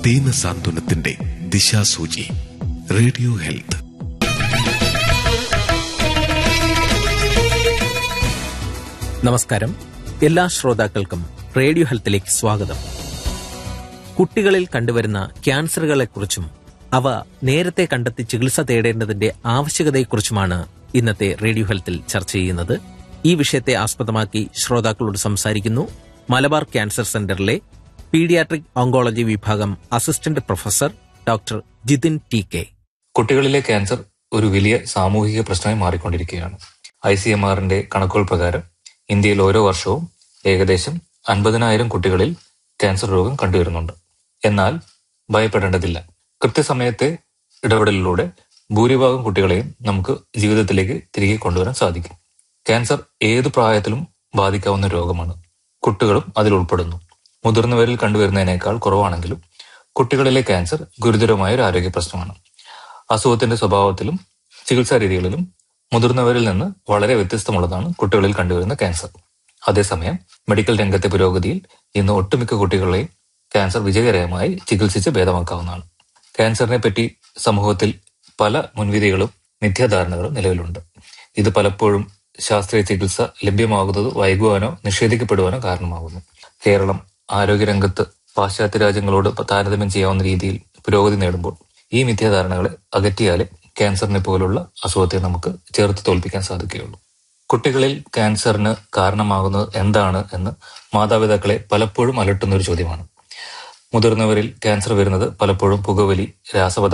ദീനസാന്ത്വനത്തിന്റെ ദിശാസൂചി radio health നമസ്കാരം എല്ലാ ശ്രോതാക്കൾക്കും റേഡിയോ ഹെൽത്തിലേക്ക് സ്വാഗതം കുട്ടികളിൽ കണ്ടുവരുന്ന ക്യാൻസറുകളെക്കുറിച്ചും അവ നേരത്തെ കണ്ടെത്തി ചികിത്സ തേടേണ്ടതിന്റെ ആവശ്യകതയെക്കുറിച്ചുമാണ് ഇന്നത്തെ റേഡിയോ ഹെൽത്തിൽ ചർച്ച ചെയ്യുന്നത് ഈ വിഷയത്തെ ആസ്പദമാക്കി ശ്രോതാക്കളോട് സംസാരിക്കുന്നു മലബാർ ക്യാൻസർ സെന്ററിലെ പീഡിയാട്രിക് ഓങ്കോളജി വിഭാഗം assistant professor doctor Jithin T K കുട്ടികളിലെ ക്യാൻസർ ഒരു വലിയ സാമൂഹിക പ്രശ്നമായി മാറിക്കൊണ്ടിരിക്കുകയാണ് ഐ സി എം ആറിന്റെ കണക്കുകൾ പ്രകാരം ഇന്ത്യയിൽ ഓരോ വർഷവും ഏകദേശം അൻപതിനായിരം കുട്ടികളിൽ ക്യാൻസർ രോഗം കണ്ടുവരുന്നുണ്ട് എന്നാൽ ഭയപ്പെടേണ്ടതില്ല കൃത്യസമയത്തെ ഇടപെടലിലൂടെ ഭൂരിഭാഗം കുട്ടികളെയും നമുക്ക് ജീവിതത്തിലേക്ക് തിരികെ കൊണ്ടുവരാൻ സാധിക്കും ക്യാൻസർ ഏത് പ്രായത്തിലും ബാധിക്കാവുന്ന രോഗമാണ് കുട്ടികളും അതിൽ ഉൾപ്പെടുന്നു മുതിർന്നവരിൽ കണ്ടുവരുന്നതിനേക്കാൾ കുറവാണെങ്കിലും കുട്ടികളിലെ ക്യാൻസർ ഗുരുതരമായ ഒരു ആരോഗ്യ പ്രശ്നമാണ് അസുഖത്തിന്റെ സ്വഭാവത്തിലും ചികിത്സാ രീതികളിലും മുതിർന്നവരിൽ നിന്ന് വളരെ വ്യത്യസ്തമുള്ളതാണ് കുട്ടികളിൽ കണ്ടുവരുന്ന ക്യാൻസർ അതേസമയം മെഡിക്കൽ രംഗത്തെ പുരോഗതിയിൽ ഇന്ന് ഒട്ടുമിക്ക കുട്ടികളെയും ക്യാൻസർ വിജയകരമായി ചികിത്സിച്ച് ഭേദമാക്കാവുന്നതാണ് ക്യാൻസറിനെ പറ്റി സമൂഹത്തിൽ പല മുൻവിധികളും മിഥ്യാധാരണകളും നിലവിലുണ്ട് ഇത് പലപ്പോഴും ശാസ്ത്രീയ ചികിത്സ ലഭ്യമാകുന്നത് വൈകുവാനോ നിഷേധിക്കപ്പെടുവാനോ കാരണമാകുന്നു കേരളം ആരോഗ്യരംഗത്ത് പാശ്ചാത്യ രാജ്യങ്ങളോട് താരതമ്യം ചെയ്യാവുന്ന രീതിയിൽ പുരോഗതി നേടുമ്പോൾ ഈ മിഥ്യാധാരണകളെ അകറ്റിയാലേ ക്യാൻസറിനെ പോലുള്ള അസുഖത്തെ നമുക്ക് ചേർത്ത് തോൽപ്പിക്കാൻ സാധിക്കുകയുള്ളൂ കുട്ടികളിൽ ക്യാൻസറിന് കാരണമാകുന്നത് എന്താണ് എന്ന് മാതാപിതാക്കളെ പലപ്പോഴും അലട്ടുന്ന ഒരു ചോദ്യമാണ് മുതിർന്നവരിൽ ക്യാൻസർ വരുന്നത് പലപ്പോഴും പുകവലി രാസപദാർത്ഥ